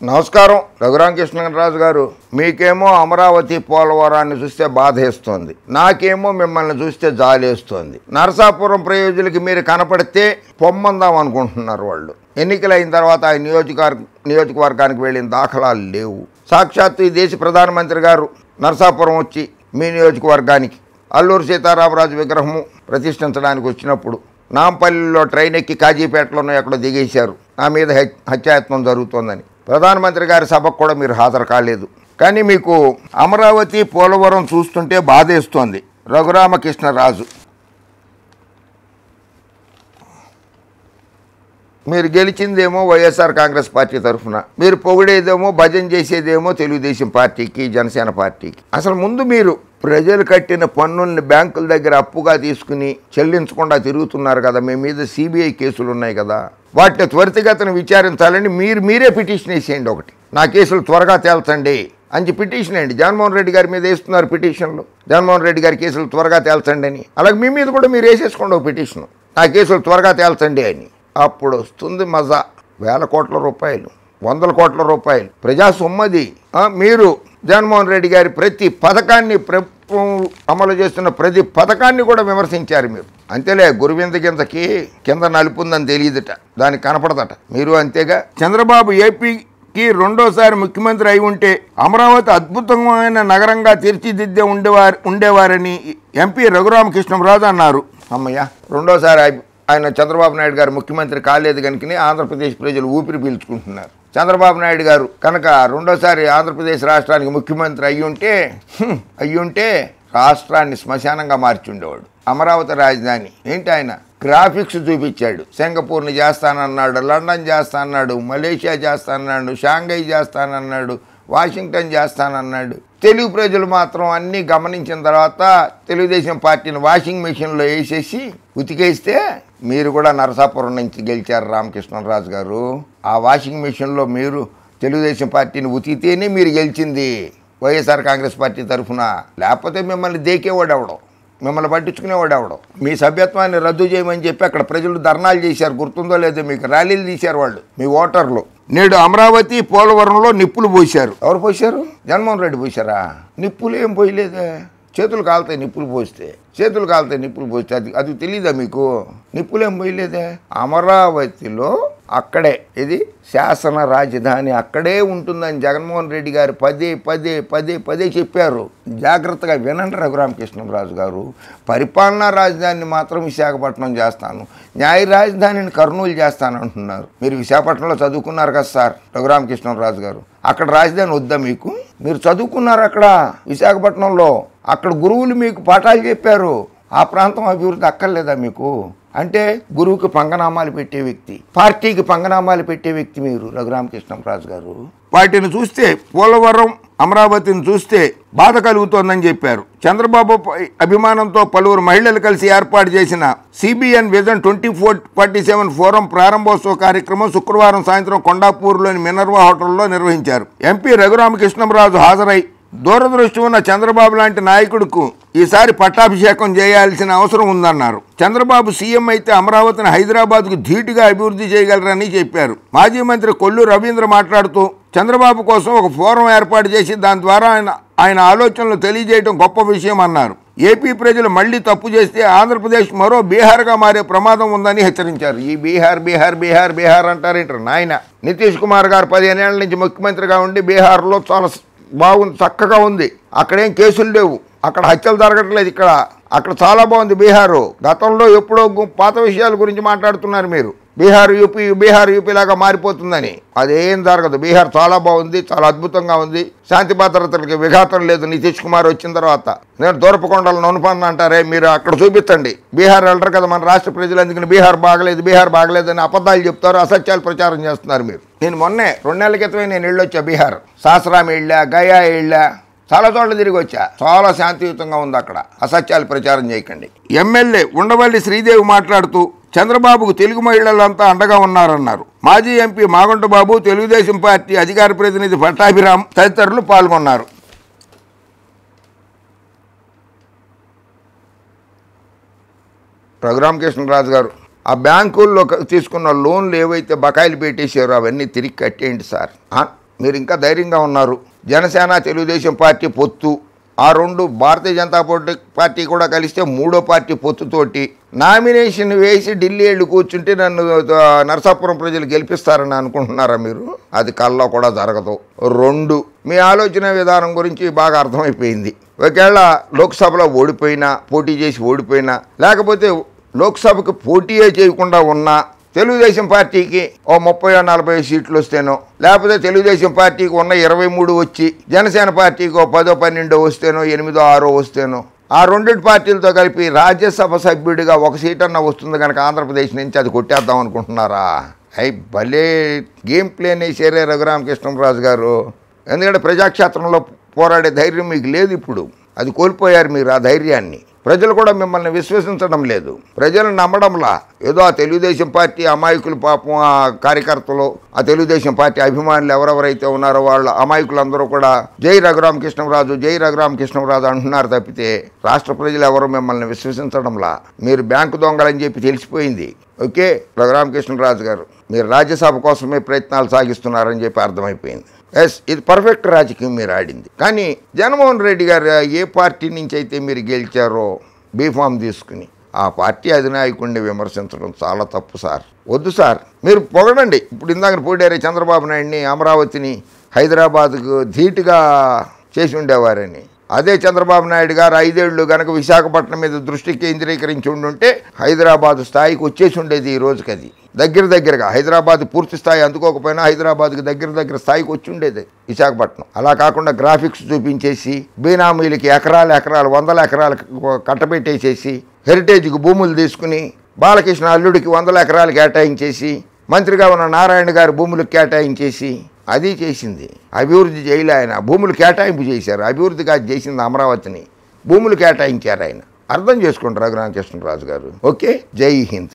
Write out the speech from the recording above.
నమస్కారం రఘురామకృష్ణరాజు గారు మీకేమో అమరావతి పోలవరాన్ని చూస్తే బాధేస్తోంది నాకేమో మిమ్మల్ని చూస్తే జాలేస్తోంది నరసాపురం ప్రయోజులకి మీరు కనపడితే పొమ్మందాం అనుకుంటున్నారు వాళ్ళు ఎన్నికలు అయిన తర్వాత ఆ నియోజకవర్గ నియోజకవర్గానికి వెళ్ళిన దాఖలాలు లేవు సాక్షాత్తు ఈ దేశ ప్రధానమంత్రి గారు నరసాపురం వచ్చి మీ నియోజకవర్గానికి అల్లూరు సీతారామరాజు విగ్రహము ప్రతిష్ఠించడానికి వచ్చినప్పుడు నాంపల్లిలో ట్రైన్ ఎక్కి కాజీపేటలోనో ఎక్కడో దిగేశారు నా మీద హె- హత్యాయత్నం జరుగుతోందని ప్రధానమంత్రి గారి సభకు కూడా మీరు హాజరు కాలేదు కానీ మీకు అమరావతి పోలవరం చూస్తుంటే బాధేస్తోంది రఘురామకృష్ణరాజు మీరు గెలిచిందేమో వైఎస్ఆర్ కాంగ్రెస్ పార్టీ తరఫున మీరు పొగిడేదేమో భజన చేసేదేమో తెలుగుదేశం పార్టీకి జనసేన పార్టీకి అసలు ముందు మీరు ప్రజలు కట్టిన పన్నుల్ని బ్యాంకుల దగ్గర అప్పుగా తీసుకుని చెల్లించకుండా తిరుగుతున్నారు కదా మీ మీద సిబిఐ కేసులు ఉన్నాయి కదా వాటిని త్వరితగతిన విచారించాలని మీరు మీరే పిటిషన్ వేసేయండి ఒకటి నా కేసులు త్వరగా తేల్చండి అని పిటిషన్ అండి జగన్మోహన్ రెడ్డి గారి మీద వేస్తున్నారు పిటిషన్లు జగన్మోహన్ రెడ్డి గారి కేసులు త్వరగా తేల్చండి అని అలాగే మీ మీద కూడా మీరు వేసేసుకోండి ఒక పిటిషన్ నా కేసులు త్వరగా తేల్చండి అని అప్పుడు వస్తుంది మజా వేల కోట్ల రూపాయలు వందల కోట్ల రూపాయలు ప్రజా సొమ్మది ఆ, మీరు జగన్మోహన్ రెడ్డి గారి ప్రతి పథకాన్ని ప్రభుత్వం అమలు చేస్తున్న ప్రతి పథకాన్ని కూడా విమర్శించారు మీరు అంతేలే గురువింద కిందకి కింద నలుపుందని తెలియదుట దానికి కనపడదట మీరు అంతేగా చంద్రబాబు ఏపీకి రెండోసారి ముఖ్యమంత్రి అయి ఉంటే అమరావతి అద్భుతమైన నగరంగా తీర్చిదిద్దే ఉండేవారు ఉండేవారని ఎంపీ రఘురామకృష్ణరాజు అన్నారు అమ్మయ్య రెండోసారి అయి- ఆయన చంద్రబాబు నాయుడు గారు ముఖ్యమంత్రి కాలేదు కనుకనే ఆంధ్రప్రదేశ్ ప్రజలు ఊపిరి పీల్చుకుంటున్నారు చంద్రబాబు నాయుడు గారు కనుక రెండోసారి ఆంధ్రప్రదేశ్ రాష్ట్రానికి ముఖ్యమంత్రి అయ్యుంటే హ్మ్, అయ్యుంటే రాష్ట్రాన్ని శ్మశానంగా మార్చుండేవాడు అమరావతి రాజధాని ఏంటి ఆయన గ్రాఫిక్స్ చూపించాడు సింగపూర్ని చేస్తానన్నాడు లండన్ చేస్తానన్నాడు మలేషియా చేస్తానన్నాడు షాంఘై చేస్తానన్నాడు వాషింగ్టన్ చేస్తానన్నాడు తెలుగు ప్రజలు మాత్రం అన్నీ గమనించిన తర్వాత తెలుగుదేశం పార్టీని వాషింగ్ మెషిన్లో వేసేసి ఉతికేస్తే మీరు కూడా నరసాపురం నుంచి గెలిచారు రామకృష్ణరాజు గారు ఆ వాషింగ్ మెషిన్లో మీరు తెలుగుదేశం పార్టీని ఉతికితేనే మీరు గెలిచింది వైఎస్ఆర్ కాంగ్రెస్ పార్టీ తరఫున లేకపోతే మిమ్మల్ని దేకేవాడు అవడం మిమ్మల్ని పట్టించుకునేవాడు అవడం మీ సభ్యత్వాన్ని రద్దు చేయమని చెప్పి అక్కడ ప్రజలు ధర్నాలు చేశారు గుర్తుందో లేదో మీకు ర్యాలీలు తీశారు వాళ్ళు మీ ఓటర్లు నేడు అమరావతి పోలవరంలో నిప్పులు పోశారు ఎవరు పోశారు జగన్మోహన్ రెడ్డి పోశారా నిప్పులు ఏం పోయలేదే చేతులు కాలుతాయి నిప్పులు పోస్తే చేతులు కాలుతాయి నిప్పులు పోస్తే అది అది తెలియదా మీకు నిప్పులు ఏం పోయలేదే అమరావతిలో అక్కడే ఇది శాసన రాజధాని అక్కడే ఉంటుందని జగన్మోహన్ రెడ్డి గారు పదే పదే పదే పదే చెప్పారు జాగ్రత్తగా వినండి రఘురామకృష్ణరాజు గారు పరిపాలనా రాజధానిని మాత్రం విశాఖపట్నం చేస్తాను న్యాయ రాజధానిని కర్నూలు చేస్తాను అంటున్నారు మీరు విశాఖపట్నంలో చదువుకున్నారు కదా సార్ రఘురామకృష్ణరాజు గారు అక్కడ రాజధాని వద్దా మీకు మీరు చదువుకున్నారు అక్కడ విశాఖపట్నంలో అక్కడ గురువులు మీకు పాఠాలు చెప్పారు ఆ ప్రాంతం అభివృద్ధి అక్కర్లేదా మీకు అంటే గురువుకి పంగనామాలు పెట్టే వ్యక్తి పార్టీకి పంగనామాలు పెట్టే వ్యక్తి మీరు రఘురామకృష్ణరాజు గారు వాటిని చూస్తే పోలవరం అమరావతిని చూస్తే బాధ కలుగుతోందని చెప్పారు చంద్రబాబు పై అభిమానంతో పలువురు మహిళలు కలిసి ఏర్పాటు చేసిన CBN vision twenty four forty seven forum ప్రారంభోత్సవ కార్యక్రమం శుక్రవారం సాయంత్రం కొండాపూర్లోని మినర్వా హోటల్లో నిర్వహించారు ఎంపీ రఘురామకృష్ణరాజు హాజరై దూరదృష్టి ఉన్న చంద్రబాబు లాంటి నాయకుడికు ఈసారి పట్టాభిషేకం చేయాల్సిన అవసరం ఉందన్నారు చంద్రబాబు సీఎం అయితే అమరావతిని హైదరాబాద్కు ధీటుగా అభివృద్ధి చేయగలరని చెప్పారు మాజీ మంత్రి కొల్లు రవీంద్ర మాట్లాడుతూ చంద్రబాబు కోసం ఒక ఫోరం ఏర్పాటు చేసి దాని ద్వారా ఆయన ఆయన ఆలోచనలు తెలియజేయడం గొప్ప విషయం అన్నారు ఏపీ ప్రజలు మళ్లీ తప్పు చేస్తే ఆంధ్రప్రదేశ్ మరో బీహార్గా మారే ప్రమాదం ఉందని హెచ్చరించారు ఈ బీహార్ బీహార్ బీహార్ బీహార్ అంటారేంటారు నాయన నితీష్ కుమార్ గారు పదిహేనేళ్ల నుంచి ముఖ్యమంత్రిగా ఉండి బీహార్లో చాలా బాగుంది చక్కగా ఉంది అక్కడేం కేసులు లేవు అక్కడ హత్యలు జరగట్లేదు ఇక్కడ అక్కడ చాలా బాగుంది బీహారు గతంలో ఎప్పుడో గు- పాత విషయాల గురించి మాట్లాడుతున్నారు మీరు బీహార్ యూపీ బీహార్ యూపీ లాగా మారిపోతుందని అదేం జరగదు బీహార్ చాలా బాగుంది చాలా అద్భుతంగా ఉంది శాంతి భద్రతలకి విఘాతం లేదు నితీష్ కుమార్ వచ్చిన తర్వాత నేను దూరపకొండలు నొనుపన్న అంటారే మీరు అక్కడ చూపించండి బీహార్ వెళ్ళరు కదా మన రాష్ట్ర ప్రజలు అందుకని బీహార్ బాగలేదు బీహార్ బాగలేదని అబద్ధాలు చెప్తారు అసత్యాలు ప్రచారం చేస్తున్నారు మీరు నేను మొన్నే రెండు నెలల క్రితమే నేను వెళ్ళొచ్చా బీహార్ సాసరాం వెళ్ళా గయా వెళ్ళా చాలా చోట్ల తిరిగి వచ్చా చాలా శాంతియుతంగా ఉంది అక్కడ అసత్యాలు ప్రచారం చేయకండి ఎమ్మెల్యే ఉండవల్లి శ్రీదేవి మాట్లాడుతూ చంద్రబాబుకు తెలుగు మహిళలంతా అండగా ఉన్నారన్నారు మాజీ ఎంపీ మాగుంట బాబు తెలుగుదేశం పార్టీ అధికార ప్రతినిధి పట్టాభిరామ్ తదితరులు పాల్గొన్నారు రఘురామకృష్ణరాజు గారు ఆ బ్యాంకుల్లో క- తీసుకున్న లోన్లు ఏవైతే బకాయిలు పెట్టేశారో అవన్నీ తిరిగి కట్టేయండి సార్ ఆ, మీరు ఇంకా ధైర్యంగా ఉన్నారు జనసేన తెలుగుదేశం పార్టీ పొత్తు ఆ రెండు భారతీయ జనతా పార్టీ పార్టీ కూడా కలిస్తే మూడో పార్టీ పొత్తుతోటి నామినేషన్ వేసి ఢిల్లీ వెళ్ళి కూర్చుంటే నన్ను ఆ, నరసాపురం ప్రజలు గెలిపిస్తారని అనుకుంటున్నారా మీరు అది కల్లో కూడా జరగదు రెండు మీ ఆలోచన విధానం గురించి బాగా అర్థమైపోయింది ఒకవేళ లోక్సభలో ఓడిపోయినా పోటీ చేసి ఓడిపోయినా లేకపోతే లోక్సభకు పోటీయే చేయకుండా ఉన్నా తెలుగుదేశం పార్టీకి ఓ ముప్పై నలభై సీట్లు వస్తేనో లేకపోతే తెలుగుదేశం పార్టీకి ఉన్న ఇరవై మూడు వచ్చి జనసేన పార్టీకి ఓ పదో పన్నెండో వస్తేనో ఎనిమిదో ఆరో వస్తేనో ఆ రెండింటి పార్టీలతో కలిపి రాజ్యసభ సభ్యుడిగా ఒక సీట్ అన్న వస్తుంది కనుక ఆంధ్రప్రదేశ్ నుంచి అది కొట్టేద్దాం అనుకుంటున్నారా అయి భలే గేమ్ ప్లేన్ వేసారే రఘురామకృష్ణరాజు గారు ఎందుకంటే ప్రజాక్షేత్రంలో పోరాడే ధైర్యం మీకు లేదు ఇప్పుడు అది కోల్పోయారు మీరు ఆ ధైర్యాన్ని ప్రజలు కూడా మిమ్మల్ని విశ్వసించడం లేదు ప్రజలు నమ్మడంలా ఏదో ఆ తెలుగుదేశం పార్టీ అమాయకులు పాపం ఆ కార్యకర్తలు ఆ తెలుగుదేశం పార్టీ అభిమానులు ఎవరెవరైతే ఉన్నారో వాళ్ళ అమాయకులందరూ కూడా జై రఘురామకృష్ణరాజు జై రఘురామకృష్ణరాజు అంటున్నారు తప్పితే రాష్ట్ర ప్రజలు ఎవరు మిమ్మల్ని విశ్వసించడంలా మీరు బ్యాంకు దొంగలని చెప్పి తెలిసిపోయింది ఓకే రఘురామకృష్ణరాజు గారు మీరు రాజ్యసభ కోసమే ప్రయత్నాలు సాగిస్తున్నారని చెప్పి అర్థమైపోయింది ఎస్ ఇది పర్ఫెక్ట్ రాజకీయం మీరు ఆడింది కానీ జగన్మోహన్ రెడ్డి గారు ఏ పార్టీ నుంచి అయితే మీరు గెలిచారో బీఫామ్ తీసుకుని ఆ పార్టీ అధినాయకుడిని విమర్శించడం చాలా తప్పు సార్ వద్దు సార్ మీరు పొగడండి ఇప్పుడు ఇందాక పోడారే చంద్రబాబు నాయుడిని అమరావతిని హైదరాబాద్కు ధీటుగా చేసి ఉండేవారని అదే చంద్రబాబు నాయుడు గారు ఐదేళ్లు గనక విశాఖపట్నం మీద దృష్టి కేంద్రీకరించి ఉండుంటే హైదరాబాద్ స్థాయికి వచ్చేసి ఉండేది ఈ రోజుకి అది దగ్గర దగ్గరగా హైదరాబాద్ పూర్తి స్థాయి అందుకోకపోయినా హైదరాబాద్కి దగ్గర దగ్గర స్థాయికి వచ్చి ఉండేది విశాఖపట్నం అలా కాకుండా గ్రాఫిక్స్ చూపించేసి బీనామీలకి ఎకరాలు ఎకరాలు వందల ఎకరాలు కట్టబెట్టేసేసి హెరిటేజ్కి భూములు తీసుకుని బాలకృష్ణ అల్లుడికి వందల ఎకరాలు కేటాయించేసి మంత్రిగా ఉన్న నారాయణ గారి భూములకు కేటాయించేసి అది చేసింది అభివృద్ధి చేయలే ఆయన భూములు కేటాయింపు చేశారు అభివృద్ధి కాదు చేసింది అమరావతిని భూములు కేటాయించారు ఆయన అర్థం చేసుకోండి రఘురామకృష్ణరాజు గారు ఓకే జై హింద్